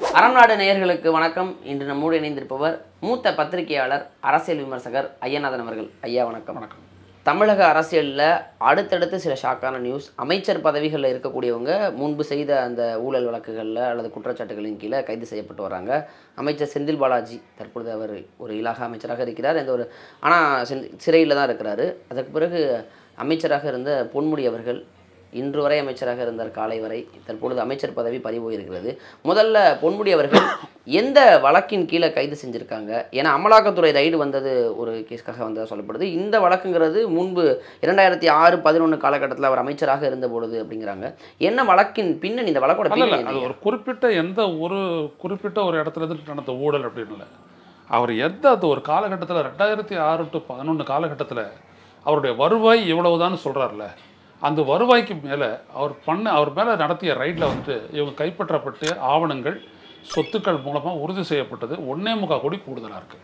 அறநாடு நேயர்களுக்கு வணக்கம் இன்று நம்மோடு இணைந்திருப்பவர் மூத்த பத்திரிகையாளர் அரசியல் விமர்சகர் ஐயநாதன் அவர்கள் ஐயா வணக்கம் வணக்கம் தமிழக அரசியலில் அடுத்தடுத்து சில ஷாக்கான நியூஸ் அமைச்சர் பதவிகளில் இருக்கக்கூடியவங்க முன்பு செய்த அந்த ஊழல் வழக்குகளில் அல்லது குற்றச்சாட்டுகளின் கீழே கைது செய்யப்பட்டு வராங்க அமைச்சர் செந்தில் பாலாஜி தற்பொழுது அவர் ஒரு இலாகா அமைச்சராக இருக்கிறார் எந்த ஒரு ஆனால் சிறையில் தான் இருக்கிறாரு அதற்கு பிறகு அமைச்சராக இருந்த பொன்முடி அவர்கள் இன்று வரை அமைச்சராக இருந்தார் காலை வரை தற்பொழுது அமைச்சர் பதவி பறிபோயிருக்கிறது முதல்ல பொன்முடி அவர்கள் எந்த வழக்கின் கீழே கைது செஞ்சுருக்காங்க ஏன்னா அமலாக்கத்துறை ரைடு வந்தது ஒரு கேஸ்க்காக வந்ததாக சொல்லப்படுது இந்த வழக்குங்கிறது முன்பு இரண்டாயிரத்தி ஆறு பதினொன்று காலகட்டத்தில் அவர் அமைச்சராக இருந்த பொழுது அப்படிங்கிறாங்க என்ன வழக்கின் பின்னணி இந்த வழக்கோட அல்ல பின்னணி இல்ல அது என்ன? ஒரு குறிப்பிட்ட எந்த ஒரு குறிப்பிட்ட ஒரு இடத்துல இருந்து நடந்த ஊழல் அப்படின்னு இல்லை அவர் எந்த அந்த ஒரு காலகட்டத்தில் ரெண்டாயிரத்தி ஆறு டு பதினொன்று காலகட்டத்தில் அவருடைய வருவாய் இவ்வளவுதான்னு சொல்கிறார்ல அந்த வருவாய்க்கு மேலே அவர் பண்ண அவர் மேலே நடத்திய ரைடில் வந்துட்டு இவங்க கைப்பற்றப்பட்டு ஆவணங்கள் சொத்துக்கள் மூலமாக உறுதி செய்யப்பட்டது ஒன்னே முக்கால் கோடி கூடுதலாக இருக்குது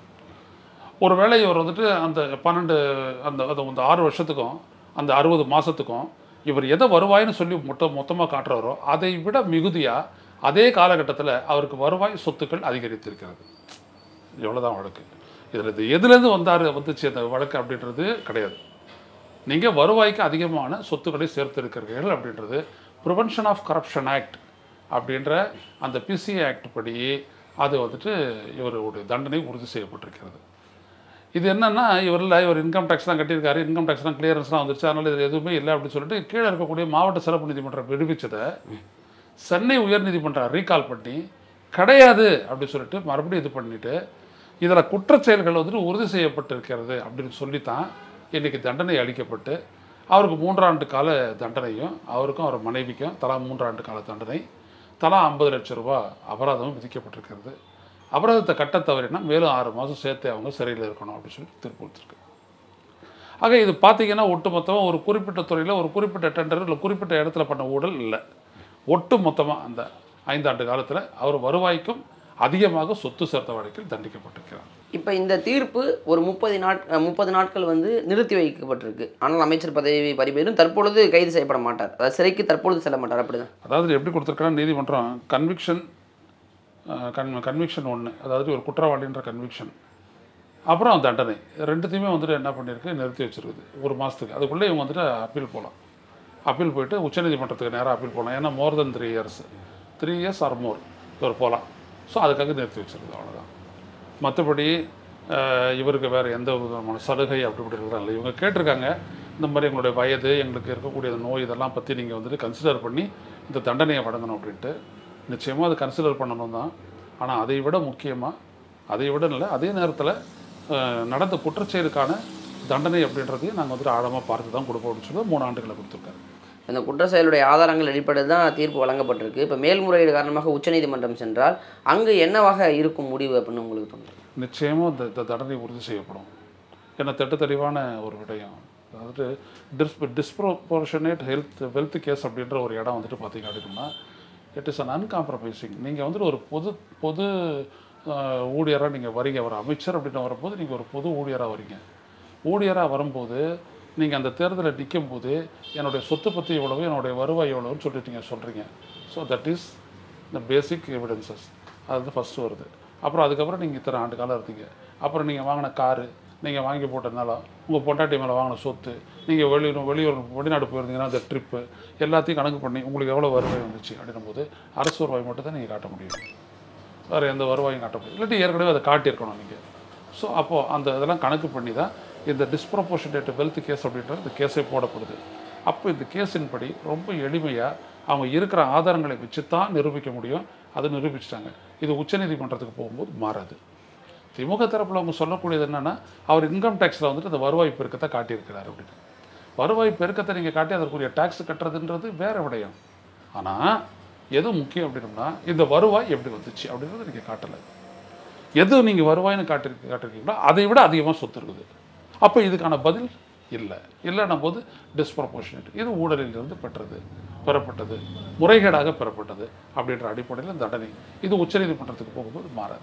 ஒருவேளை இவர் வந்துட்டு அந்த பன்னெண்டு அந்த அந்த அந்த ஆறு வருஷத்துக்கும் அந்த அறுபது மாதத்துக்கும் இவர் எதை வருவாய்னு சொல்லி மொத்த மொத்தமாக காட்டுறாரோ அதை விட மிகுதியாக அதே காலகட்டத்தில் அவருக்கு வருவாய் சொத்துக்கள் அதிகரித்திருக்கிறது இவ்வளோதான் வழக்கு இதில் இது எதுலேருந்து வந்தார் வந்துச்சு அந்த வழக்கு அப்படின்றது கிடையாது நீங்கள் வருவாய்க்கு அதிகமான சொத்துக்களை சேர்த்திருக்கிறீர்கள் அப்படின்றது ப்ரிவென்ஷன் ஆஃப் கரப்ஷன் ஆக்ட் அப்படின்ற அந்த பிசிஏ ஆக்ட் படி அது வந்துட்டு இவருடைய தண்டனை உறுதி செய்யப்பட்டிருக்கிறது இது என்னன்னா இவரில் இவர் இன்கம் டேக்ஸ்லாம் கட்டியிருக்காரு இன்கம் டேக்ஸ்லாம் கிளியரன்ஸ்லாம் வந்துருச்சு அதனால் இது எதுவுமே இல்லை அப்படின்னு சொல்லிட்டு கீழே இருக்கக்கூடிய மாவட்ட சிறப்பு நீதிமன்றம் விடுவிச்சதை சென்னை உயர்நீதிமன்றம் ரீகால் பண்ணி கிடையாது அப்படின்னு சொல்லிட்டு மறுபடியும் இது பண்ணிட்டு இதில் குற்றச்செயல்கள் வந்துட்டு உறுதி செய்யப்பட்டிருக்கிறது அப்படின்னு சொல்லித்தான் இன்னைக்கு தண்டனை அளிக்கப்பட்டு அவருக்கு மூன்றாண்டு கால தண்டனையும் அவருக்கும் அவர் மனைவிக்கும் தலா மூன்றாண்டு கால தண்டனை தலா ஐம்பது லட்சம் ரூபாய் அபராதமும் விதிக்கப்பட்டிருக்கிறது அபராதத்தை கட்ட தவறினா மேலும் ஆறு மாதம் சேர்த்து அவங்க சிறையில் இருக்கணும் அப்படின்னு சொல்லி தீர்ப்பு கொடுத்துருக்கு ஆக இது பார்த்தீங்கன்னா ஒட்டுமொத்தமாக ஒரு குறிப்பிட்ட துறையில் ஒரு குறிப்பிட்ட டெண்டர் இல்லை குறிப்பிட்ட இடத்துல பண்ண ஊழல் இல்லை ஒட்டு மொத்தமாக அந்த ஐந்தாண்டு காலத்தில் அவர் வருவாய்க்கும் அதிகமாக சொத்து சேர்த்த வழக்கில் தண்டிக்கப்பட்டிருக்கிறார் இப்போ இந்த தீர்ப்பு ஒரு முப்பது நாட் முப்பது நாட்கள் வந்து நிறுத்தி வைக்கப்பட்டிருக்கு ஆனால் அமைச்சர் பதவி பறிபோயிரும் தற்பொழுது கைது செய்யப்பட மாட்டார் அதாவது சிறைக்கு தற்பொழுது செல்ல மாட்டார் அப்படிதான் அதாவது எப்படி கொடுத்துருக்காங்க நீதிமன்றம் கன்விக்ஷன் கன் கன்விக்ஷன் ஒன்று அதாவது ஒரு குற்றவாளின்ற கன்விக்ஷன் அப்புறம் தண்டனை ரெண்டுத்தையுமே வந்துட்டு என்ன பண்ணியிருக்கு நிறுத்தி வச்சிருக்குது ஒரு மாதத்துக்கு அதுக்குள்ளே இவங்க வந்துட்டு அப்பீல் போகலாம் அப்பீல் போயிட்டு உச்சநீதிமன்றத்துக்கு நேராக அப்பீல் போகலாம் ஏன்னா more then three years three years or more இவர் போகலாம் ஸோ அதுக்காக நிறுத்தி வச்சிருக்குது அவ்வளோதான் மற்றபடி அஹ், இவருக்கு வேறு எந்த விதமான சலுகை அப்படி இப்படி இருக்கிறாங்க இவங்க கேட்டிருக்காங்க இந்த மாதிரி எங்களுடைய வயது எங்களுக்கு இருக்கக்கூடிய இந்த நோய் இதெல்லாம் பற்றி நீங்கள் வந்துட்டு கன்சிடர் பண்ணி இந்த தண்டனையை வழங்கணும் அப்படின்ட்டு நிச்சயமாக அது கன்சிடர் பண்ணணும் தான் ஆனால் அதை விட முக்கியமாக அதை விட இல்லை அதே நேரத்தில் நடந்த குற்றச்செயலுக்கான தண்டனை அப்படின்றதையும் நாங்கள் வந்துட்டு ஆழமாக பார்த்து தான் கொடுப்போம் அப்படின்னு சொல்லி மூணு ஆண்டுகளை கொடுத்துருக்காரு இந்த குற்ற செயலுடைய ஆதாரங்கள் அடிப்படையில் தான் தீர்ப்பு வழங்கப்பட்டிருக்கு இப்போ மேல்முறையீடு காரணமாக உச்சநீதிமன்றம் சென்றால் அங்கு என்னவாக இருக்கும் முடிவு அப்படின்னு உங்களுக்கு தோணுது நிச்சயமாக இந்த இந்த தண்டனை உறுதி செய்யப்படும் ஏன்னா திட்ட தெளிவான ஒரு விடயம் அதாவது டிஸ் டிஸ்ப்ரோபோர்ஷனேட் ஹெல்த் வெல்த் கேஸ் அப்படின்ற ஒரு இடம் வந்துட்டு பார்த்தீங்க அப்படின்னா இட் இஸ் அன் அன்காம்ப்ரமைசிங் நீங்கள் வந்துட்டு ஒரு பொது பொது ஊழியராக நீங்கள் வரீங்க ஒரு அமைச்சர் அப்படின்னு வரும்போது நீங்கள் ஒரு பொது ஊழியராக வரீங்க ஊழியராக வரும்போது நீங்கள் அந்த தேர்தலில் நிற்கும் போது என்னுடைய சொத்து பற்றி இவ்வளவு என்னுடைய வருவாய் எவ்வளவுன்னு சொல்லிட்டு நீங்கள் சொல்கிறீங்க so that is the basic evidences அது வந்து ஃபஸ்ட்டு வருது அப்புறம் அதுக்கப்புறம் நீங்கள் இத்தனை ஆண்டு காலம் இருந்தீங்க அப்புறம் நீங்கள் வாங்கின காரு நீங்கள் வாங்கி போட்ட நிலம் உங்கள் பொண்டாட்டி மேலே வாங்கின சொத்து நீங்கள் வெளியூர் வெளியூர் வெளிநாடு போயிருந்தீங்கன்னா அந்த ட்ரிப்பு எல்லாத்தையும் கணக்கு பண்ணி உங்களுக்கு எவ்வளோ வருவாய் வந்துச்சு அப்படின்னும் போது அரசு வருவாய் மட்டும் தான் நீங்கள் காட்ட முடியும் வேறு எந்த வருவாயும் காட்ட முடியும் இல்லாட்டி ஏற்கனவே அதை காட்டியிருக்கணும் நீங்கள் ஸோ அப்போது அந்த இதெல்லாம் கணக்கு பண்ணி தான் இந்த டிஸ்ப்ரப்போர்ஷனேட் வெல்த் கேஸ் அப்படின்ற இந்த கேஸே போடப்படுது அப்போ இந்த கேஸின் படி ரொம்ப எளிமையாக அவங்க இருக்கிற ஆதாரங்களை வச்சு தான் நிரூபிக்க முடியும் அதை நிரூபிச்சிட்டாங்க இது உச்சநீதிமன்றத்துக்கு போகும்போது மாறாது திமுக தரப்பில் அவங்க சொல்லக்கூடியது என்னென்னா அவர் இன்கம் டேக்ஸில் வந்துட்டு அந்த வருவாய் பெருக்கத்தை காட்டியிருக்கிறார் அப்படின்னு வருவாய் பெருக்கத்தை நீங்கள் காட்டி அதற்குரிய டேக்ஸ் கட்டுறதுன்றது வேற விடயம் ஆனால் எது முக்கியம் அப்படின்னம்னா இந்த வருவாய் எப்படி வந்துச்சு அப்படின்றத நீங்கள் காட்டலை எது நீங்கள் வருவாய்னு காட்டிருக்க காட்டிருக்கீங்களோ அதை விட அதிகமாக சொத்து இருக்குது அப்போ இதுக்கான பதில் இல்லை இல்லைன்னும் போது டிஸ்ப்ரப்போர்ஷனேட் இது ஊழலிலிருந்து பெற்றது பெறப்பட்டது முறைகேடாக பெறப்பட்டது அப்படின்ற அடிப்படையில் தண்டனை இது உச்சநீதிமன்றத்துக்கு போகும்போது மாறாது இப்போ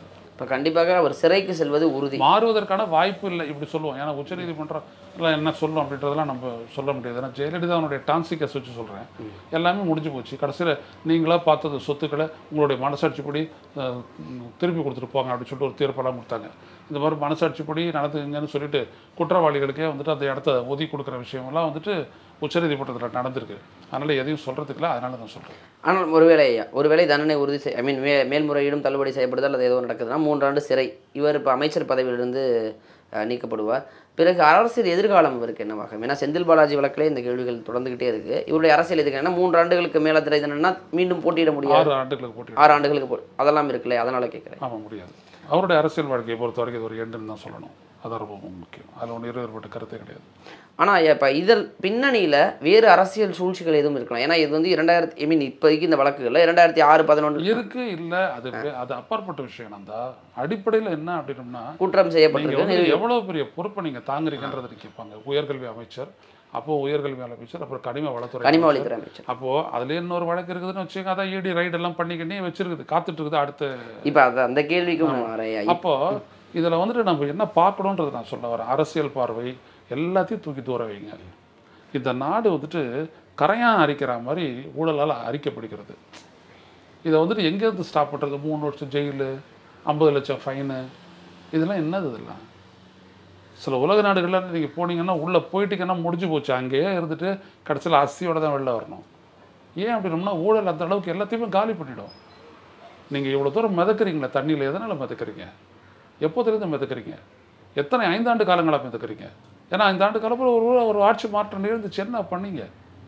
இப்போ கண்டிப்பாக அவர் சிறைக்கு செல்வது உறுதி மாறுவதற்கான வாய்ப்பு இல்லை இப்படி சொல்லுவோம் ஏன்னா உச்சநீதிமன்றம் எல்லாம் என்ன சொல்லும் அப்படின்றதெல்லாம் நம்ம சொல்ல முடியாது ஏன்னா ஜெயலலிதா அவனுடைய டான்சிக்கஸ் வச்சு சொல்கிறேன் எல்லாமே முடிஞ்சு போச்சு கடைசியில் நீங்களா பார்த்தது சொத்துக்களை உங்களுடைய மனசாட்சிப்படி அஹ், ம், திருப்பி கொடுத்துட்டு போங்க அப்படின்னு சொல்லிட்டு ஒரு தீர்ப்பெல்லாம் கொடுத்தாங்க இந்த மாதிரி மனசாட்சிப்படி நடந்துங்கன்னு சொல்லிட்டு குற்றவாளிகளுக்கே வந்துட்டு அந்த இடத்த ஒதுக்கி கொடுக்குற விஷயமெல்லாம் வந்துட்டு உச்சநீதிமன்றத்தில் நடந்திருக்கு அதனால் எதையும் சொல்கிறதுக்கு அதனால நான் சொல்கிறேன் ஆனால் ஒருவேளை ஐயா ஒருவேளை தண்டனை உறுதி செய் ஐ மீன் மே மேல்முறையீடும் தள்ளுபடி செய்யப்படுதல் அல்லது ஏதோ நடக்குதுன்னா மூன்றாண்டு சிறை இவர் இப்போ அமைச்சர் பதவியிலிருந்து அஹ், நீக்கப்படுவார் பிறகு அரசியல் எதிர்காலம் இவருக்கு என்னவாகும் ஏன்னா செந்தில் பாலாஜி வழக்கிலே இந்த கேள்விகள் தொடர்ந்துகிட்டே இருக்கு இவருடைய அரசியல் எதுக்கு ஏன்னா மூன்று ஆண்டுகளுக்கு மேலே திரை தண்டனைனா மீண்டும் போட்டியிட முடியாது ஆறு ஆண்டுகளுக்கு போட்டி ஆறு ஆண்டுகளுக்கு போ அதெல்லாம் இருக்குல்ல அதனால கேட்குறேன் ஆமாம் முடியாது அவருடைய அரசியல் வாழ்க்கையை பொறுத்த வரைக்கும் இது ஒரு எண்டுன்னு தான் சொல்லணும் அதான் ரொம்ப முக்கியம் அதில் ஒன்று இருவேறுபட்ட கருத்தே கிடையாது ஆனால் இப்போ இதில் பின்னணியில் வேறு அரசியல் சூழ்ச்சிகள் எதுவும் இருக்கலாம் ஏன்னா இது வந்து இரண்டாயிரத்தி ஐ மீன் இப்போதைக்கு இந்த வழக்குகளில் இரண்டாயிரத்தி ஆறு பதினொன்று இருக்கு இல்ல அது வே- அது அப்பாற்பட்ட விஷயம் நந்தா அடிப்படையில் என்ன அப்படின்னம்னா குற்றம் நீங்க செய்யப்பட்டிருக்கு வந்து எவ்வளவு பெரிய பொறுப்பை நீங்க தாங்குறீங்கன்றதை கேட்பாங்க உயர்கல்வி அமைச்சர் அப்போ உயர்கல்வி அமைச்சர் அப்புறம் கனிம வளத்துறை கனிம அமைச்சர். வழித்துறை அமைச்சர் அப்போ அதுல இன்னொரு வழக்கு இருக்குதுன்னு வச்சுக்கோங்க அதான் இடி ரைடு எல்லாம் பண்ணிக்கிட்டே வச்சிருக்குது காத்துட்டு இருக்குது அடுத்த இப்போ அது அந்த கேள்விக்கும் நான் வரேன் ஐயா. அப்போ இதுல வந்துட்டு நம்ம என்ன பார்க்கணுன்றது நான் சொல்ல வரேன் அரசியல் பார்வை எல்லாத்தையும் தூக்கி தூர வைங்க இந்த நாடு வந்துட்டு கரையான் அரிக்கிற மாதிரி ஊழலால் அரிக்கப்படுகிறது இதை வந்துட்டு எங்கேருந்து ஸ்டாப் பண்ணுறது மூணு வருஷம் ஜெயிலு ஐம்பது லட்சம் ஃபைனு இதெல்லாம் என்னது இதெல்லாம் சில உலக நாடுகளில் நீங்கள் போனீங்கன்னா உள்ளே போயிட்டீங்கன்னா முடிஞ்சு போச்சு அங்கேயே இருந்துட்டு கடைசியில் அஸ்தியோட தான் வெளில வரணும் ஏன் அப்படின்னம்னா ஊழல் அந்த அளவுக்கு எல்லாத்தையுமே காலி பண்ணிடும் நீங்கள் இவ்வளோ தூரம் மிதக்குறீங்களே தண்ணியில் எதனால் மிதக்குறீங்க எப்போதுலேருந்து மிதக்குறீங்க எத்தனை ஐந்தாண்டு காலங்களாக மிதக்குறீங்க ஏன்னா ஐந்தாண்டு காலத்தில் ஒரு ஒரு ஆட்சி மாற்றம் நிகழ்ந்துச்சு என்ன பண்ணீங்க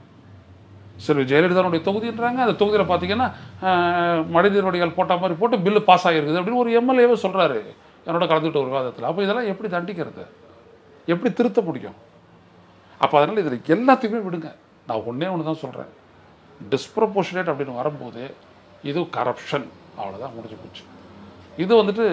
சரி ஜெயலலிதாவுடைய தொகுதின்றாங்க அந்த தொகுதியில் பார்த்தீங்கன்னா ஆஹ், மழைநீர் வடிகால் போட்ட மாதிரி போட்டு பில்லு பாஸ் ஆகிருக்குது அப்படின்னு ஒரு எம்எல்ஏவே சொல்கிறாரு என்னோட கலந்துட்டு ஒரு விவாதத்தில் அப்போ இதெல்லாம் எப்படி தண்டிக்கிறது எப்படி திருத்த முடியும் அப்போ அதனால் இதில் எல்லாத்தையுமே விடுங்க நான் ஒன்றே ஒன்று தான் சொல்கிறேன் டிஸ்ப்ரப்போர்ஷனேட் அப்படின்னு வரும்போது இது கரப்ஷன் அவ்வளோதான் முடிஞ்சு போச்சு இது வந்துட்டு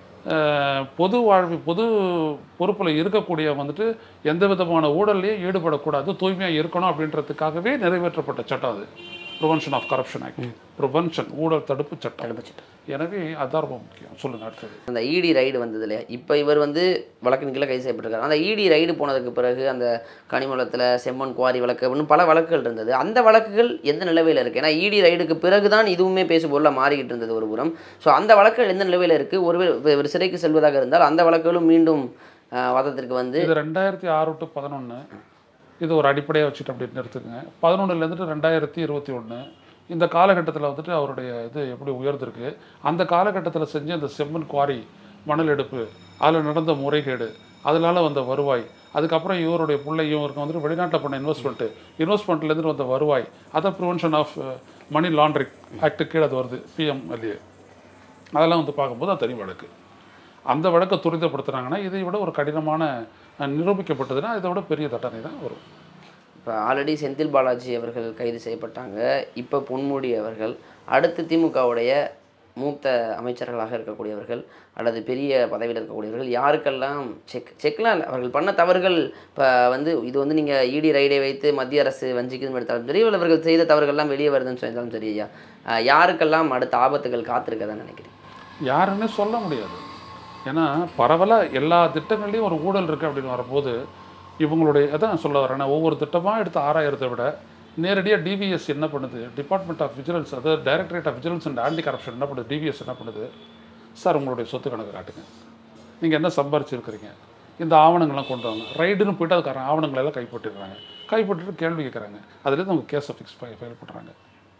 அஹ், பொது வாழ்வு பொது பொறுப்பில் இருக்கக்கூடிய வந்துட்டு எந்த விதமான ஊழல்லையும் ஈடுபடக்கூடாது தூய்மையாக இருக்கணும் அப்படின்றதுக்காகவே நிறைவேற்றப்பட்ட சட்டம் அது prevention of corruption act prevention ஊழல் தடுப்பு சட்டம் தடுப்புச்சட்டம். எனவே அதான் ரொம்ப முக்கியம் சொல்லுங்கள் அடுத்தது அந்த இடி ரைடு வந்தது இல்லையா இப்போ இவர் வந்து வழக்கின் கீழே கைது செய்யப்பட்டிருக்காரு அந்த இடி ரைடு போனதுக்கு பிறகு அந்த கனிமலத்தில் செம்மண் குவாரி வழக்கு இன்னும் பல வழக்குகள் இருந்தது அந்த வழக்குகள் எந்த நிலவையில் இருக்குது ஏன்னா இடி ரைடுக்கு பிறகு தான் இதுவுமே பேசுபொருளாக மாறிக்கிட்டு இருந்தது ஒரு புறம் ஸோ அந்த வழக்குகள் எந்த நிலவையில் இருக்குது ஒருவேளை இவர் சிறைக்கு செல்வதாக இருந்தால் அந்த வழக்குகளும் மீண்டும் ஆஹ், வாதத்திற்கு வந்து இது ரெண்டாயிரத்தி ஆறு டு பதினொன்று இது ஒரு அடிப்படையாக வச்சுட்டு அப்படி நிறுத்துங்க பதினொன்றுலேருந்துட்டு ரெண்டாயிரத்தி இருபத்தி ஒன்று இந்த காலகட்டத்தில் வந்துட்டு அவருடைய இது எப்படி உயர்ந்திருக்கு அந்த காலகட்டத்தில் செஞ்ச அந்த செம்மண் குவாரி மணல் எடுப்பு அதில் நடந்த முறைகேடு அதனால வந்த வருவாய் அதுக்கப்புறம் இவருடைய பிள்ளை இவருக்கு வந்துட்டு வெளிநாட்டில் பண்ண இன்வெஸ்ட்மெண்ட்டு இன்வெஸ்ட்மெண்ட்லேருந்து வந்த வருவாய் அதை prevention of money laundering act கீழே அது வருது பிஎம்எல்ஏ அதெல்லாம் வந்து பார்க்கும்போது அது தனி வழக்கு அந்த வழக்கை துரிதப்படுத்துனாங்கன்னா இதை விட ஒரு கடினமான அஹ், நிரூபிக்கப்பட்டதுன்னா இதை விட பெரிய தண்டனை தான் வரும் இப்போ ஆல்ரெடி செந்தில் பாலாஜி அவர்கள் கைது செய்யப்பட்டாங்க இப்போ பொன்முடி அவர்கள் அடுத்து திமுகவுடைய மூத்த அமைச்சர்களாக இருக்கக்கூடியவர்கள் அல்லது பெரிய பதவியில் இருக்கக்கூடியவர்கள் யாருக்கெல்லாம் செக் செக்லாம் இல்லை அவர்கள் பண்ண தவறுகள் இப்போ வந்து இது வந்து நீங்கள் இடி ரைடை வைத்து மத்திய அரசு வஞ்சிக்குதுன்னு எடுத்தாலும் சரி இல்லை அவர்கள் செய்த தவறுகள்லாம் வெளியே வருதுன்னு சொல்லியிருந்தாலும் சரி ஐயா அஹ் யாருக்கெல்லாம் அடுத்த ஆபத்துகள் காத்திருக்கதான் நினைக்கிறேன் யாருன்னு சொல்ல முடியாது ஏன்னா பரவலாக எல்லா திட்டங்கள்லையும் ஒரு ஊழல் இருக்குது அப்படின்னு வரும்போது இவங்களுடைய அதான் சொல்ல வரேன் ஒவ்வொரு திட்டமாக எடுத்து ஆராயறதை விட நேரடியாக டிவிஎஸ் என்ன பண்ணுது டிபார்ட்மெண்ட் ஆஃப் விஜிலன்ஸ் அதாவது directorate of vigilance and anti corruption என்ன பண்ணுது டிவிஎஸ் என்ன பண்ணுது சார் உங்களுடைய சொத்து கணக்கு காட்டுங்க நீங்கள் என்ன சம்பாரிச்சிருக்கிறீங்க இந்த ஆவணங்கள்லாம் கொண்டு வாங்க ரைடுன்னு போயிட்டு அதுக்கான ஆவணங்களை எல்லாம் கைப்பற்றிடுறாங்க கைப்பற்றிட்டு கேள்வி கேட்குறாங்க அதுலேருந்து அவங்க கேஸை ஃபிக்ஸ் ஃபைல் பண்ணுறாங்க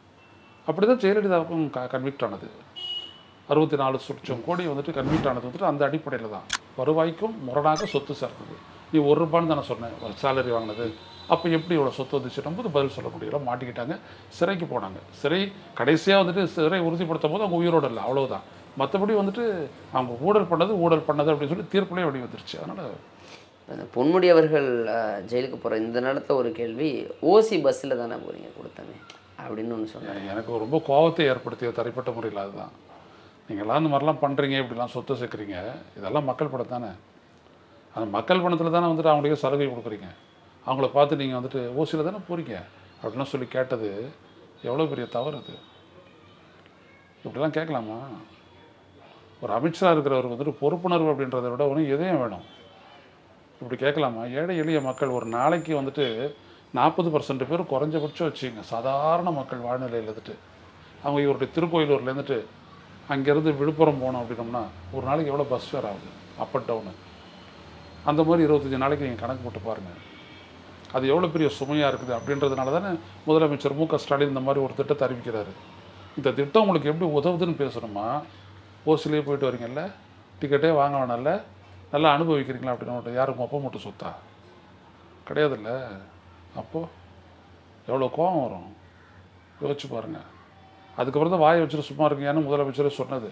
அப்படி தான் ஜெயலலிதாவுக்கும் க கன்விக்ட் ஆனது அறுபத்தி நாலு லட்சம் கோடி வந்துட்டு கன்விக்ட் ஆனது வந்துட்டு அந்த அடிப்படையில் தான் வருவாய்க்கும் முரணாக சொத்து சேர்ந்தது நீ ஒரு ரூபான்னு தானே சொன்னேன் ஒரு சேலரி வாங்கினது அப்போ எப்படி இவ்வளோ சொத்து வந்துச்சுன்னும் போது பதில் சொல்ல முடியல மாட்டிக்கிட்டாங்க சிறைக்கு போனாங்க சிறை கடைசியாக வந்துட்டு சிறை உறுதிப்படுத்தும் போது அவங்க உயிரோடு இல்லை அவ்வளவுதான் மற்றபடி வந்துட்டு அவங்க ஊழல் பண்ணது ஊழல் பண்ணது அப்படின்னு சொல்லி தீர்ப்புலேயே வெளி வந்துருச்சு அதனால் அந்த பொன்முடி அவர்கள் அஹ், ஜெயிலுக்கு போகிற இந்த நேரத்தில் ஒரு கேள்வி ஓசி பஸ்ஸில் தானே போகிறீங்க கொடுத்தமே அப்படின்னு ஒன்று சொன்னாங்க எனக்கு ரொம்ப கோபத்தை ஏற்படுத்திய தனிப்பட்ட முறையில் அதுதான் நீங்களாம் இந்த மாதிரிலாம் பண்ணுறீங்க இப்படிலாம் சொத்து சேர்க்குறீங்க இதெல்லாம் மக்கள் பணம் தானே அந்த மக்கள் பணத்தில் தானே வந்துட்டு அவங்களுக்கு சலுகை கொடுக்குறீங்க அவங்கள பார்த்து நீங்கள் வந்துட்டு ஓசியில் தானே போகிறீங்க அப்படிலாம் சொல்லி கேட்டது எவ்வளோ பெரிய தவறு அது இப்படிலாம் கேட்கலாமா ஒரு அமைச்சராக இருக்கிறவர் வந்துட்டு பொறுப்புணர்வு அப்படின்றத விட ஒன்று எதையும் வேணும் இப்படி கேட்கலாமா ஏழை எளிய மக்கள் ஒரு நாளைக்கு வந்துட்டு நாற்பது பர்சன்ட் பேர் குறைஞ்சபட்சம் வச்சுங்க சாதாரண மக்கள் வாழ்நிலையில் இருந்துட்டு அவங்க இவருடைய திருக்கோயிலூர்ல இருந்துட்டு அங்கேருந்து விழுப்புரம் போனோம் அப்படின்னோம்னா ஒரு நாளைக்கு எவ்வளோ பஸ் ஃபேர் ஆகுது அப் அண்ட் டவுனு அந்த மாதிரி இருபத்தஞ்சி நாளைக்கு நீங்கள் கணக்கு போட்டு பாருங்கள் அது எவ்வளோ பெரிய சுமையாக இருக்குது அப்படின்றதுனால தானே முதலமைச்சர் மு க ஸ்டாலின் இந்த மாதிரி ஒரு திட்டத்தை அறிவிக்கிறாரு இந்த திட்டம் உங்களுக்கு எப்படி உதவுதுன்னு பேசணுமா ஓசிலேயே போயிட்டு வரீங்கல்ல டிக்கெட்டே வாங்க வேணாம்ல நல்லா அனுபவிக்கிறீங்களா அப்படின்னு யாருக்கு ஒப்ப மட்டும் சொத்தா கிடையாதுல்ல அப்போது எவ்வளோ கோபம் வரும் யோசிச்சு பாருங்கள் அதுக்கப்புறம் தான் வாயை வச்சுட்டு சும்மா இருக்கீங்கன்னு முதலமைச்சரே சொன்னது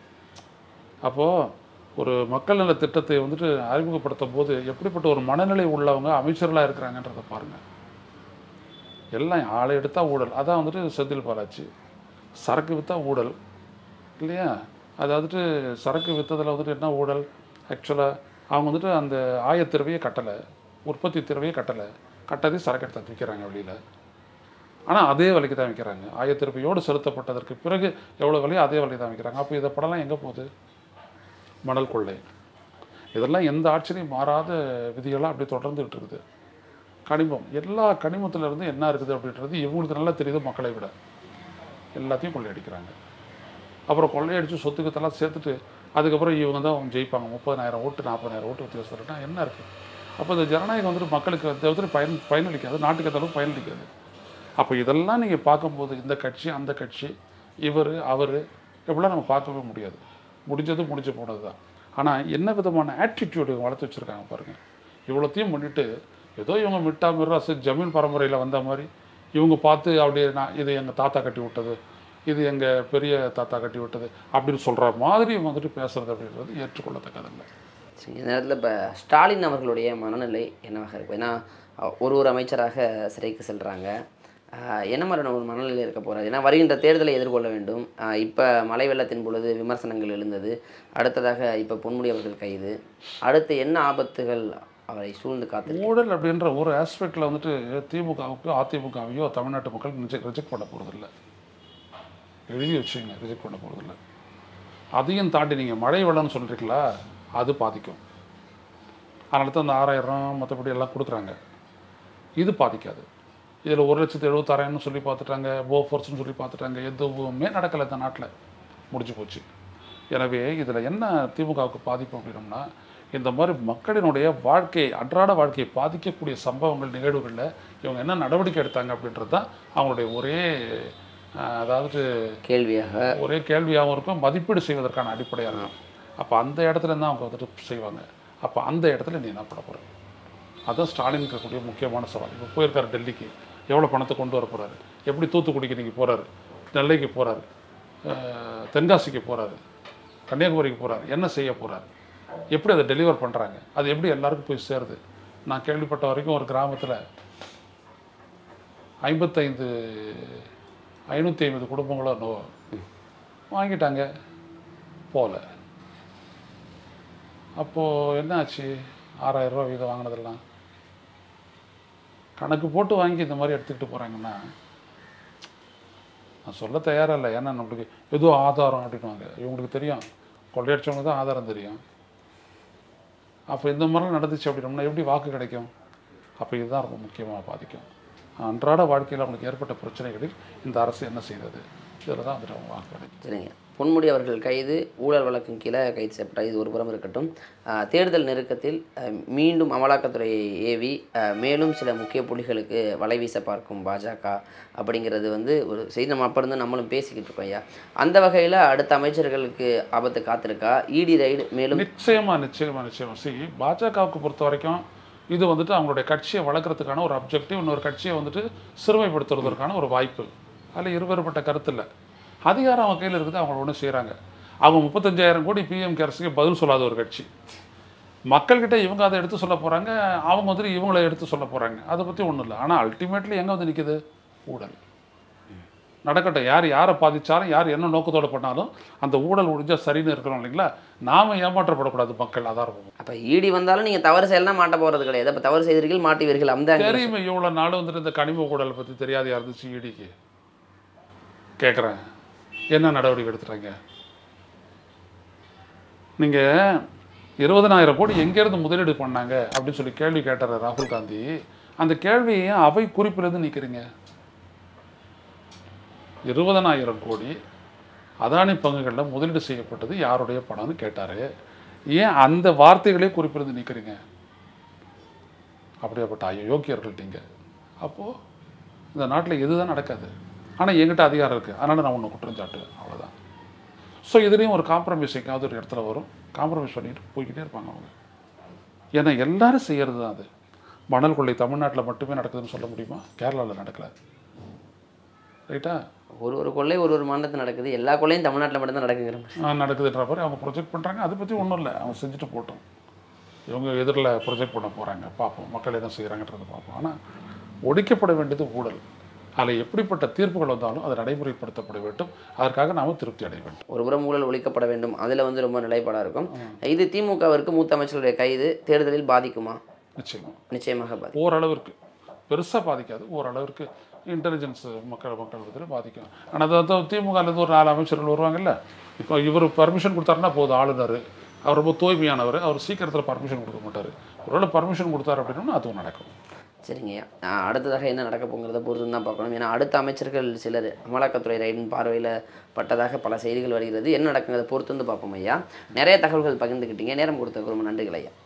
அப்போது ஒரு மக்கள் நல திட்டத்தை வந்துட்டு அறிமுகப்படுத்தும் போது எப்படிப்பட்ட ஒரு மனநிலை உள்ளவங்க அமைச்சர்களாக இருக்கிறாங்கன்றதை பாருங்கள் எல்லாம் ஆளை எடுத்தால் ஊழல் அதான் வந்துட்டு செந்தில் பாலாஜி சரக்கு விற்றா ஊழல் இல்லையா அது வந்துட்டு சரக்கு விற்றதில் வந்துட்டு என்ன ஊழல் ஆக்சுவலாக அவங்க வந்துட்டு அந்த ஆயத்திறவையே கட்டலை உற்பத்தி திறவையே கட்டலை கட்டதே சரக்கு எடுத்து விற்கிறாங்க வெளியில் ஆனால் அதே விலைக்கு தான் விற்கிறாங்க ஆயத்திறப்பையோடு செலுத்தப்பட்டதற்கு பிறகு எவ்வளோ விலையோ அதே விலைக்கு தான் விற்கிறாங்க அப்போ இதை படம்லாம் எங்கே போகுது மணல் கொள்ளை இதெல்லாம் எந்த ஆட்சியிலையும் மாறாத விதிகளாக அப்படி தொடர்ந்துகிட்டு இருக்குது கனிமம் எல்லா கனிமத்துல இருந்து என்ன இருக்குது அப்படின்றது இவங்களுக்கு நல்லா தெரியுது மக்களை விட எல்லாத்தையும் கொள்ளையடிக்கிறாங்க அப்புறம் கொள்ளையடிச்சு சொத்துக்கத்தெல்லாம் சேர்த்துட்டு அதுக்கப்புறம் இவங்க தான் ஜெயிப்பாங்க முப்பதாயிரம் ஓட்டு நாற்பதாயிரம் ஓட்டு வித்தியாசம்னா என்ன இருக்குது அப்போ இந்த ஜனநாயகம் வந்துட்டு மக்களுக்கு அந்த விதத்தில் பயன் பயனளிக்காது நாட்டுக்கு அந்த அளவுக்கு பயனளிக்காது அப்போ இதெல்லாம் நீங்கள் பார்க்கும்போது இந்த கட்சி அந்த கட்சி இவர் அவர் இப்படிலாம் நம்ம பார்க்கவே முடியாது முடிஞ்சது முடிஞ்சு போனது தான் ஆனால் என்ன விதமான ஆட்டிடியூடு வளர்த்து வச்சுருக்காங்க பாருங்கள் இவ்வளோத்தையும் பண்ணிட்டு ஏதோ இவங்க மிட்டா மிராசு ஜமீன் பரம்பரையில் வந்த மாதிரி இவங்க பார்த்து அப்படியே நான் இது எங்கள் தாத்தா கட்டி விட்டது இது எங்கள் பெரிய தாத்தா கட்டி விட்டது அப்படின்னு சொல்கிற மாதிரி இவங்க வந்துட்டு பேசுறது அப்படின்றது ஏற்றுக்கொள்ளத்தக்கதில்லை சரி இந்த நேரத்தில் இப்போ ஸ்டாலின் அவர்களுடைய மனநிலை என்னவாக இருக்கும் ஏன்னா அஹ், ஒரு ஒரு அமைச்சராக சிறைக்கு செல்கிறாங்க என்ன மாதிரியான ஒரு மனநிலையில் இருக்க போகிறார் ஏன்னா வருகின்ற தேர்தலை எதிர்கொள்ள வேண்டும் இப்போ மழை வெள்ளத்தின் பொழுது விமர்சனங்கள் எழுந்தது அடுத்ததாக இப்போ பொன்முடி அவர்கள் கைது அடுத்து என்ன ஆபத்துகள் அவரை சூழ்ந்து காத்து ஊழல் அப்படின்ற ஒரு ஆஸ்பெக்டில் வந்துட்டு திமுகவுக்கு அதிமுகவையோ தமிழ்நாட்டு மக்கள் ரிஜெக்ட் பண்ண போகிறதில்ல எழுதி வச்சுங்க ரிஜெக்ட் பண்ண போகிறதில்ல அதையும் தாண்டி நீங்கள் மழை வெள்ளம்னு சொல்கிறீங்களா அது பாதிக்கும் அதனால தான் அந்த ஆறாயிரம் மற்றபடி எல்லாம் கொடுக்குறாங்க இது பாதிக்காது இதில் ஒரு லட்சத்து எழுபத்தாறாயிரம்னு சொல்லி பார்த்துட்டாங்க போஃபோர்ஸ்னு சொல்லி பார்த்துட்டாங்க எதுவுமே நடக்கலை இந்த நாட்டில் முடிஞ்சு போச்சு எனவே இதில் என்ன திமுகவுக்கு பாதிப்பு அப்படின்னோம்னா இந்த மாதிரி மக்களினுடைய வாழ்க்கை அன்றாட வாழ்க்கையை பாதிக்கக்கூடிய சம்பவங்கள் நிகழ்வுகளில் இவங்க என்ன நடவடிக்கை எடுத்தாங்க அப்படின்றது தான் அவங்களுடைய ஒரே அஹ், அதாவது கேள்வியாக ஒரே கேள்வியாகவும் இருக்கும் மதிப்பீடு செய்வதற்கான அடிப்படையாக இருக்கும் அப்போ அந்த இடத்துல தான் அவங்க வந்துட்டு செய்வாங்க அப்போ அந்த இடத்துல நீ என்ன பண்ண போகிற அதான் ஸ்டாலின் இருக்கக்கூடிய முக்கியமான சவால் இப்போ போயிருக்காரு டெல்லிக்கு எவ்வளோ பணத்தை கொண்டு வர போகிறாரு எப்படி தூத்துக்குடிக்கு நீங்கள் போகிறாரு நெல்லைக்கு போகிறாரு தென்காசிக்கு போகிறாரு கன்னியாகுமரிக்கு போகிறாரு என்ன செய்ய போகிறாரு எப்படி அதை டெலிவர் பண்ணுறாங்க அது எப்படி எல்லாருக்கும் போய் சேருது நான் கேள்விப்பட்ட வரைக்கும் ஒரு கிராமத்தில் ஐம்பத்தைந்து ஐநூற்றி ஐம்பது குடும்பங்களும் நோ வாங்கிட்டாங்க போகல அப்போது என்ன ஆச்சு ஆறாயிரம் ரூபா வீதம் வாங்கினதெல்லாம் கணக்கு போட்டு வாங்கி இந்த மாதிரி எடுத்துக்கிட்டு போகிறாங்கன்னா நான் சொல்ல தயாராக இல்லை ஏன்னா நம்மளுக்கு ஏதோ ஆதாரம் அப்படின்வாங்க இவங்களுக்கு தெரியும் கொள்ளையடிச்சவங்க தான் ஆதாரம் தெரியும் அப்போ இந்த மாதிரிலாம் நடந்துச்சு அப்படின்னோம்னா எப்படி வாக்கு கிடைக்கும் அப்போ இதுதான் ரொம்ப முக்கியமாக பாதிக்கும் அன்றாட வாழ்க்கையில் அவங்களுக்கு ஏற்பட்ட பிரச்சனைகளில் இந்த அரசு என்ன செய்தது இதில் தான் வந்துட்டு அவங்க வாக்கு கிடைக்கும் சரிங்க பொன்முடி அவர்கள் கைது ஊழல் வழக்கின் கீழே கைது செய்யப்பட்டார் இது ஒரு புறம் இருக்கட்டும் ஆஹ் தேர்தல் நெருக்கத்தில் ஆஹ் மீண்டும் அமலாக்கத்துறையை ஏவி ஆஹ் மேலும் சில முக்கிய புள்ளிகளுக்கு வலை வீச பார்க்கும் பாஜக அப்படிங்கிறது வந்து ஒரு செய்தி நம்ம அப்போ இருந்து நம்மளும் பேசிக்கிட்டு இருக்கோம் ஐயா அந்த வகையில் அடுத்த அமைச்சர்களுக்கு ஆபத்து காத்திருக்கா இடி ரைடு மேலும் நிச்சயமா நிச்சயமா நிச்சயமா சி பாஜகவுக்கு பொறுத்த வரைக்கும் இது வந்துட்டு அவங்களுடைய கட்சியை வளர்க்குறதுக்கான ஒரு அப்ஜெக்டிவ் இன்னொரு கட்சியை வந்துட்டு சிறுமைப்படுத்துவதற்கான ஒரு வாய்ப்பு அதில் இருவேறுபட்ட கருத்து இல்லை அதிகாரம் அவங்க கையில் இருக்குது அவங்க ஒன்று செய்கிறாங்க அவங்க முப்பத்தஞ்சாயிரம் கோடி பிஎம் கேர்ஸுக்கு பதில் சொல்லாத ஒரு கட்சி மக்கள்கிட்ட இவங்க அதை எடுத்து சொல்ல போகிறாங்க அவங்க வந்துட்டு இவங்களை எடுத்து சொல்ல போகிறாங்க அதை பற்றி ஒன்றும் இல்லை ஆனால் அல்டிமேட்லி எங்கே வந்து நிற்குது ஊழல் நடக்கட்டும் யார் யாரை பாதிச்சாலும் யார் என்ன நோக்கத்தோட பண்ணாலும் அந்த ஊழல் ஒழிஞ்சா சரின்னு இருக்கிறோம் இல்லைங்களா நாம ஏமாற்றப்படக்கூடாது மக்கள் அதான் ரொம்ப முக்கியம். அப்போ இடி வந்தாலும் நீங்கள் தவறு செய்யலாம் மாட்ட போகிறது கிடையாது அப்போ தவறு செய்தீர்கள் மாட்டுவீர்கள் அந்த angle. தெரியுமே இவ்வளோ நாள் வந்துட்டு இந்த கனிம ஊழலை பற்றி தெரியாதையா இருந்துச்சு இடிக்கு கேட்குறேன் என்ன நடவடிக்கை எடுத்துட்டாங்க நீங்கள் இருபதனாயிரம் கோடி எங்கேருந்து முதலீடு பண்ணாங்க அப்படின்னு சொல்லி கேள்வி கேட்டார் ராகுல் காந்தி அந்த கேள்வியை ஏன் அவை குறிப்பிலிருந்து நிற்கிறீங்க இருபதனாயிரம் கோடி அதானி பங்குகளில் முதலீடு செய்யப்பட்டது யாருடைய பணம்னு கேட்டார் ஏன் அந்த வார்த்தைகளே குறிப்பிலிருந்து நிற்கிறீங்க அப்படியாப்பட்ட ஐயோ யோக்கியர்கள் நீங்கள் அப்போது இந்த நாட்டில் எதுதான் நடக்காது ஆனால் என்கிட்ட அதிகாரம் இருக்குது அதனால் நான் ஒன்று குற்றம் சாட்டுவேன் அவ்வளோதான் ஸோ இதுலேயும் ஒரு காம்ப்ரமைஸ் எங்கேயாவது ஒரு இடத்துல வரும் காம்ப்ரமைஸ் பண்ணிட்டு போய்க்கிட்டே இருப்பாங்க அவங்க ஏன்னா எல்லாரும் செய்கிறது தான் அது மணல் கொள்ளை தமிழ்நாட்டில் மட்டுமே நடக்குதுன்னு சொல்ல முடியுமா கேரளாவில் நடக்கல ரைட்டா ஒரு ஒரு கொள்ளை ஒரு ஒரு மாநிலத்தில் நடக்குது எல்லா கொள்ளையும் தமிழ்நாட்டில் மட்டும்தான் நடக்குங்கிற மாதிரி ஆ, நடக்குதுன்ற மாதிரி அவங்க ப்ரொஜெக்ட் பண்ணுறாங்க அதை பற்றி ஒன்றும் இல்லை அவங்க செஞ்சுட்டு போட்டோம் இவங்க எதிரில் ப்ரொஜெக்ட் பண்ண போகிறாங்க பார்ப்போம் மக்கள் என்ன செய்கிறாங்கன்றதை பார்ப்போம் ஆனால் ஒழிக்கப்பட வேண்டியது ஊழல் அதில் எப்படிப்பட்ட தீர்ப்புகள் வந்தாலும் அது நடைமுறைப்படுத்தப்பட வேண்டும் அதற்காக நாம் திருப்தி அடைய வேண்டும் ஒரு புறம் ஊழல் ஒழிக்கப்பட வேண்டும் அதில் வந்து ரொம்ப நிலைப்பாடாக இருக்கும் இது திமுகவிற்கு மூத்த அமைச்சர்களுடைய கைது தேர்தலில் பாதிக்குமா நிச்சயமாக நிச்சயமாக பாதிக்கும் ஓரளவிற்கு பெருசாக பாதிக்காது ஓரளவிற்கு இன்டெலிஜென்ஸ் மக்கள் மக்கள் இதில் பாதிக்கும் ஆனால் அது வந்து திமுகலேருந்து ஒரு நாலு அமைச்சர்கள் வருவாங்கல்ல இப்போ இவர் பர்மிஷன் கொடுத்தாருன்னா போதும் ஆளுநர் அவர் ரொம்ப தூய்மையானவர் அவர் சீக்கிரத்தில் பர்மிஷன் கொடுக்க மாட்டார் ஒருவேளை பர்மிஷன் கொடுத்தாரு அப்படின்னா அதுவும் நடக்கும் சரிங்கய்யா நான் அடுத்ததாக என்ன நடக்க போங்கிறத பொறுத்து தான் பார்க்கணும் ஏன்னா அடுத்த அமைச்சர்கள் சிலர் அமலாக்கத்துறை ரைடின் பார்வையில் பட்டதாக பல செய்திகள் வருகிறது என்ன நடக்குங்கிறத பொறுத்து வந்து பார்ப்போம் ஐயா நிறைய தகவல்கள் பகிர்ந்துக்கிட்டீங்க நேரம் கொடுத்ததுக்கு ரொம்ப நன்றிகள் ஐயா